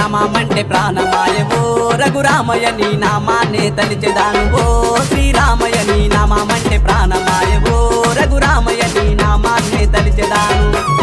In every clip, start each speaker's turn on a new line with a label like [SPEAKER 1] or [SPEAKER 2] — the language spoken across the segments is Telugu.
[SPEAKER 1] నామంటే ప్రాణమాయ ఓ రఘురామయ్య నీ నామాన్నే తలిచెదాను ఓ శ్రీరామయ్య నీ నామంటే ప్రాణమాయ ఓ రఘురామయ్య నీ నామాన్నే తలిచెదాను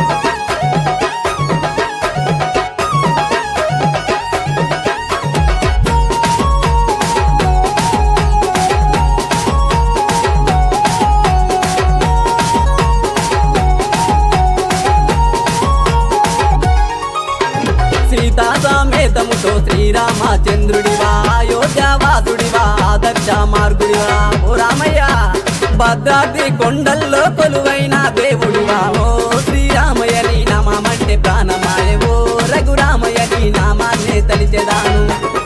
[SPEAKER 1] సీతా సమేతముతో శ్రీరామచంద్రుడివా అయోధ్యావాసుడివా ఆదర్శ మార్గుడివా ఓ రామయ్య భద్రాద్రి కొండల్లో కొలువైన దేవుడివా ఓ శ్రీరామయ్య నీ నామంటే ప్రాణమాయ ఓ రఘురామయ్య నీ నామాన్నే తలిచెదాను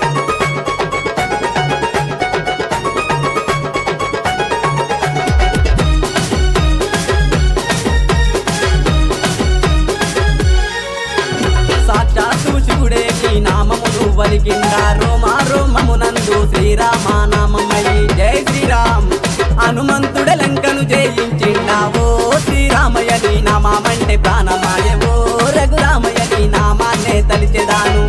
[SPEAKER 1] సాక్షాత్తు శివుడే నీ నామమును వలికిందా రోమా రోమమునందు శ్రీరామ నామమయ్యి జై శ్రీరామ్ హనుమంతుడ లంకను జయించిండా ఓ శ్రీరామయ్య నీ నామంటే ప్రాణమాయ ఓ రఘురామయ్య నీ నామాన్నే తలిచెదాను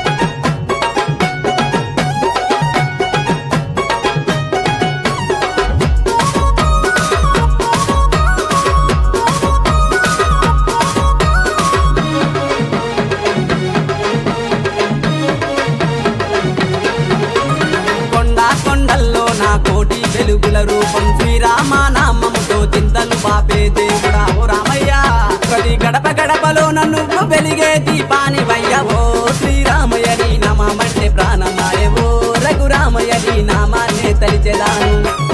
[SPEAKER 1] కొండ కొండల్లో నా కోటి వెలుగుల రూపం శ్రీరామ నామముతో చింతలు బాపే దేవుడా ఓ రామయ్య ప్రతి గడప గడపలో నన్ను వెలిగే దీపాని వయ్య ఓ శ్రీరామయ్య నీ నామంటే ప్రాణమాయ ఓ రఘురామయ్య నీ నామాన్నే తలిచెదాను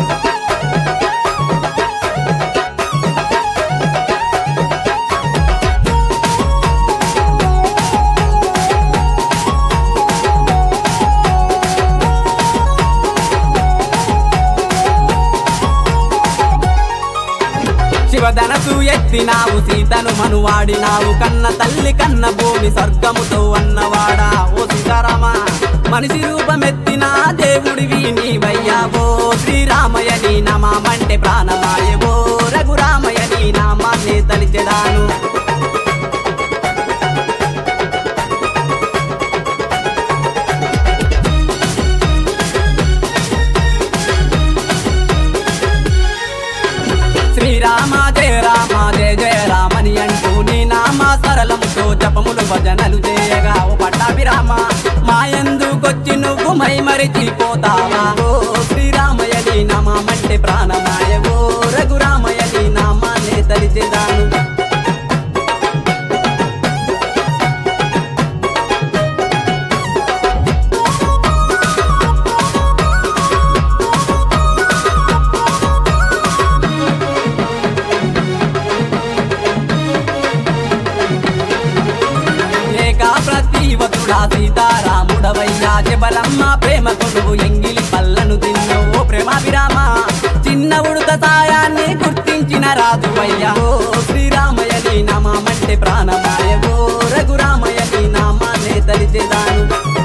[SPEAKER 1] శివధనసు ఎత్తినావు సీతను మనువాడినావు కన్న తల్లి కన్న భూమి స్వర్గముతో అన్నవాడా ఓ సీతారామ మనిషి రూపమెత్తిన దేవుడివి నీవయ్యా ఓ శ్రీరామయ్య నీ నామంటే ప్రాణమాయ ఓ రఘురామయ్య నీ నామాన్ని తలిచెదాను శ్రీరామ జయ రామ జయ జయ రామని అంటూ నీ నామ సరళముతో జపములు భజనలు చేయగా ఓ పట్టాభిరామ మాయందుకొచ్చి నువ్వు మై మరిచిపోతావా ఓ శ్రీరామయ్య నీ నామంటే ప్రాణమాయ ఓ రఘురామయ్య నీ నామాన్నే తలిచెదాను ఏక ప్రతివతుడా సీతారాముడవయ్యా జబలమ్మ ప్రేమకు నువ్వు ఎంగిలి పల్లను తిన్నవు ప్రేమ విరామ చిన్న ఉడత సాయాన్ని గుర్తించిన రాజువయ్యా ఓ శ్రీరామయ్య నీ నామంటే ప్రాణమాయ ఓ రఘురామయ్య నీ నామాన్నే తలిచెదాను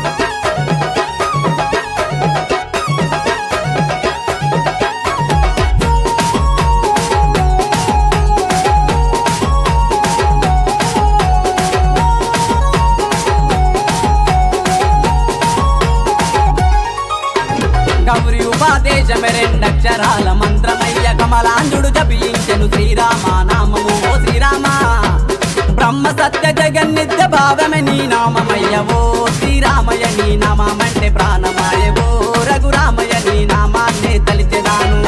[SPEAKER 1] గౌరి ఉపాదేశమే రెండక్షరాల మంత్రమయ్య కమలాంజుడు జపించెను శ్రీరామ నామము ఓ శ్రీరామ బ్రహ్మ సత్య జగన్నిత్య భావమే నీ నామమయ్య ఓ శ్రీరామయ్య నీ నామంటే ప్రాణమాయ ఓ రఘురామయ్య నీ నామాన్నే తలిచెదాను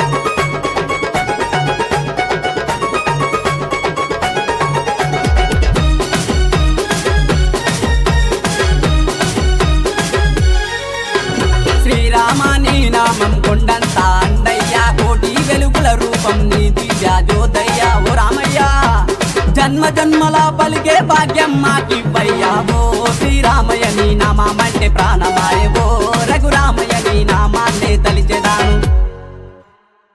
[SPEAKER 1] శ్రీరామ నీ నామం కొండంత అండయ్య కోటి వెలుగుల రూపం నీ దివ్య జ్యోతయ్య ఓ రామయ్య జన్మ జన్మల పలికే భాగ్యం మాకివ్వయ్యా ఓ శ్రీరామయ్య నీ నామంటే ప్రాణమాయ